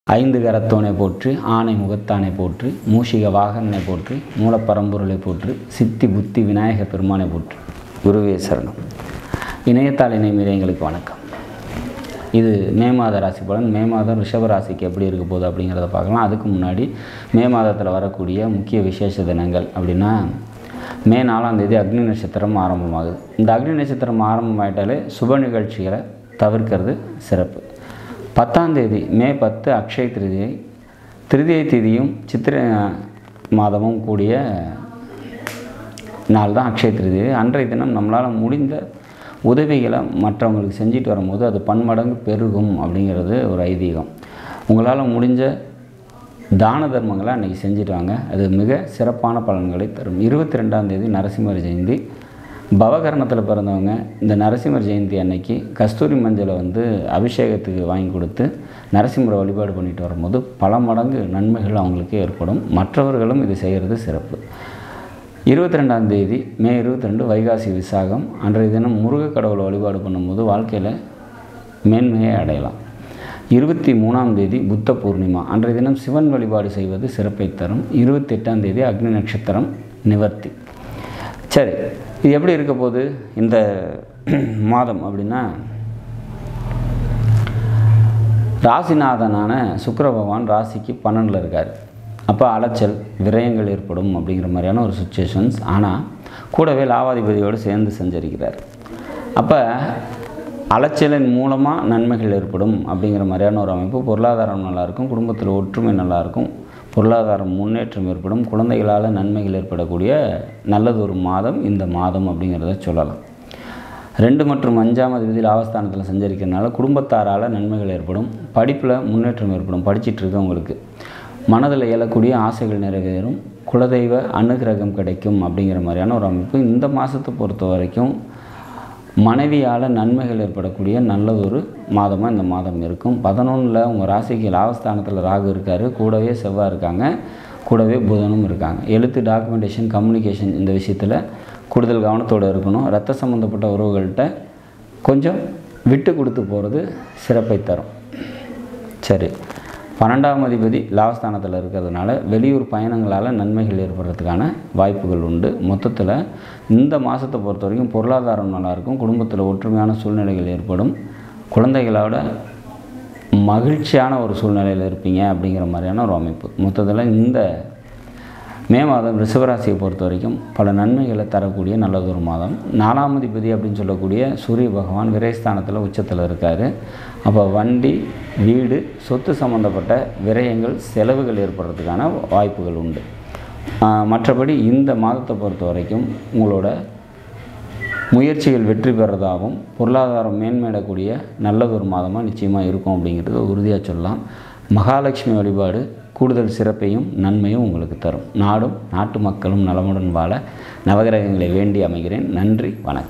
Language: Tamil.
ஐந்து கரத்தோனை போற்றி ஆனை முகத்தானை போற்றி மூஷிக வாகனனை போற்றி மூலப்பரம்பொருளை போற்றி சித்தி புத்தி விநாயக பெருமானை போற்றி குருவே சரணம் இணையத்தாள் இணைமீது எங்களுக்கு வணக்கம் இது மே மாத ராசி பலன் மே மாதம் ரிஷப ராசிக்கு எப்படி இருக்க போகுது அப்படிங்கிறத பார்க்கலாம் அதுக்கு முன்னாடி மே மாதத்தில் வரக்கூடிய முக்கிய விசேஷ தினங்கள் அப்படின்னா மே நாலாம் தேதி அக்னி நட்சத்திரம் ஆரம்பமாகுது இந்த அக்னி நட்சத்திரம் ஆரம்பமாயிட்டாலே சுப நிகழ்ச்சிகளை தவிர்க்கிறது சிறப்பு பத்தாம் தேதி மே பத்து அக்ஷய திருதியை திருதியை திதியும் சித்திரை மாதமும் கூடிய நாள் தான் அக்ஷய திருதியை அன்றைய தினம் நம்மளால் முடிந்த உதவிகளை மற்றவங்களுக்கு செஞ்சுட்டு வரும்போது அது பன்மடங்கு பெருகும் அப்படிங்கிறது ஒரு ஐதீகம் உங்களால் முடிஞ்ச தான தர்மங்களை அன்றைக்கி செஞ்சுட்டு வாங்க அது மிக சிறப்பான பலன்களை தரும் இருபத்தி ரெண்டாம் தேதி நரசிம்மர் ஜெயந்தி பவகரணத்தில் பிறந்தவங்க இந்த நரசிம்மர் ஜெயந்தி அன்னைக்கு கஸ்தூரி மஞ்சளை வந்து அபிஷேகத்துக்கு வாங்கி கொடுத்து நரசிம்மரை வழிபாடு பண்ணிட்டு வரும்போது பல மடங்கு நன்மைகள் அவங்களுக்கு ஏற்படும் மற்றவர்களும் இது செய்கிறது சிறப்பு இருபத்தி ரெண்டாம் தேதி மே இருபத்தி ரெண்டு வைகாசி விசாகம் அன்றைய தினம் முருக கடவுளை வழிபாடு பண்ணும்போது வாழ்க்கையில் மேன்மையை அடையலாம் இருபத்தி மூணாம் தேதி புத்த பூர்ணிமா அன்றைய தினம் சிவன் வழிபாடு செய்வது சிறப்பை தரும் இருபத்தி எட்டாம் தேதி அக்னி நட்சத்திரம் நிவர்த்தி சரி இது எப்படி இருக்க போகுது இந்த மாதம் அப்படின்னா ராசிநாதனான சுக்கிர பகவான் ராசிக்கு பன்னெண்டில் இருக்கார் அப்போ அலைச்சல் விரயங்கள் ஏற்படும் அப்படிங்கிற மாதிரியான ஒரு சுச்சுவேஷன்ஸ் ஆனால் கூடவே லாவாதிபதியோடு சேர்ந்து சஞ்சரிக்கிறார் அப்போ அலைச்சலின் மூலமாக நன்மைகள் ஏற்படும் அப்படிங்கிற மாதிரியான ஒரு அமைப்பு பொருளாதாரம் நல்லாயிருக்கும் குடும்பத்தில் ஒற்றுமை நல்லாயிருக்கும் பொருளாதாரம் முன்னேற்றம் ஏற்படும் குழந்தைகளால் நன்மைகள் ஏற்படக்கூடிய நல்லது ஒரு மாதம் இந்த மாதம் அப்படிங்கிறத சொல்லலாம் ரெண்டு மற்றும் அஞ்சாம் அதிபதியில் ஆவஸ்தானத்தில் சஞ்சரிக்கிறதுனால குடும்பத்தாரால் நன்மைகள் ஏற்படும் படிப்பில் முன்னேற்றம் ஏற்படும் படிச்சிட்டு இருக்கவங்களுக்கு மனதில் இயலக்கூடிய ஆசைகள் நிறைவேறும் குலதெய்வ அனுகிரகம் கிடைக்கும் அப்படிங்கிற மாதிரியான ஒரு அமைப்பு இந்த மாதத்தை பொறுத்த வரைக்கும் மனைவியால் நன்மைகள் ஏற்படக்கூடிய நல்லதொரு மாதமாக இந்த மாதம் இருக்கும் பதினொன்றில் உங்கள் ராசிக்கு லாபஸ்தானத்தில் ராகு இருக்கார் கூடவே செவ்வாய் இருக்காங்க கூடவே புதனும் இருக்காங்க எழுத்து டாக்குமெண்டேஷன் கம்யூனிகேஷன் இந்த விஷயத்தில் கூடுதல் கவனத்தோடு இருக்கணும் ரத்த சம்மந்தப்பட்ட உறவுகள்கிட்ட கொஞ்சம் விட்டு கொடுத்து போகிறது சிறப்பை தரும் சரி பன்னெண்டாம் அதிபதி லாபஸ்தானத்தில் இருக்கிறதுனால வெளியூர் பயணங்களால் நன்மைகள் ஏற்படுறதுக்கான வாய்ப்புகள் உண்டு மொத்தத்தில் இந்த மாதத்தை பொறுத்த வரைக்கும் பொருளாதாரம் நல்லாயிருக்கும் குடும்பத்தில் ஒற்றுமையான சூழ்நிலைகள் ஏற்படும் குழந்தைகளோட மகிழ்ச்சியான ஒரு சூழ்நிலையில் இருப்பீங்க அப்படிங்கிற மாதிரியான ஒரு அமைப்பு மொத்தத்தில் இந்த மே மாதம் ரிஷபராசியை பொறுத்த வரைக்கும் பல நன்மைகளை தரக்கூடிய நல்லதொரு மாதம் நாலாம் அதிபதி அப்படின்னு சொல்லக்கூடிய சூரிய பகவான் விரயஸ்தானத்தில் உச்சத்தில் இருக்கார் அப்போ வண்டி வீடு சொத்து சம்மந்தப்பட்ட விரயங்கள் செலவுகள் ஏற்படுறதுக்கான வாய்ப்புகள் உண்டு மற்றபடி இந்த மாதத்தை பொறுத்த வரைக்கும் உங்களோட முயற்சிகள் வெற்றி பெறதாகவும் பொருளாதாரம் மேன்மையிடக்கூடிய நல்லதொரு மாதமாக நிச்சயமாக இருக்கும் அப்படிங்கிறது உறுதியாக சொல்லலாம் மகாலட்சுமி வழிபாடு கூடுதல் சிறப்பையும் நன்மையும் உங்களுக்கு தரும் நாடும் நாட்டு மக்களும் நலமுடன் வாழ நவகிரகங்களை வேண்டி அமைகிறேன் நன்றி வணக்கம்